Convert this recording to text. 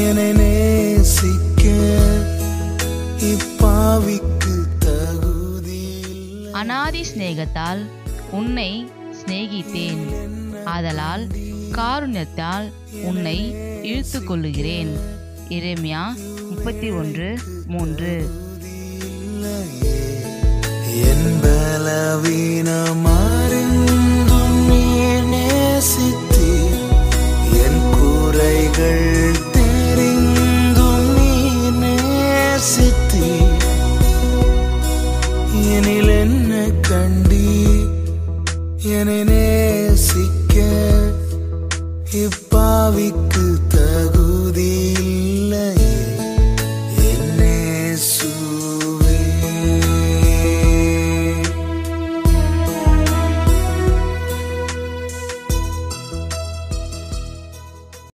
என்னை நேசிக்க இப்பாவிக்கு தகுதி அனாதி சிநேகத்தால் உன்னை சிநேகித்தேன் ஆதலால் காருண்யத்தால் உன்னை இழுத்து கொள்ளுகிறேன் எரேமியா முப்பத்தி ஒன்று மூன்று என் பலவீனமாறிந்தும் நீர் நேசித்தீர் என் குறைகள் தெரிந்தும் நீர் நேசித்தீர் எனில் என்ன கண்டி என்னை நேசிக்க இப்பாவிக்கு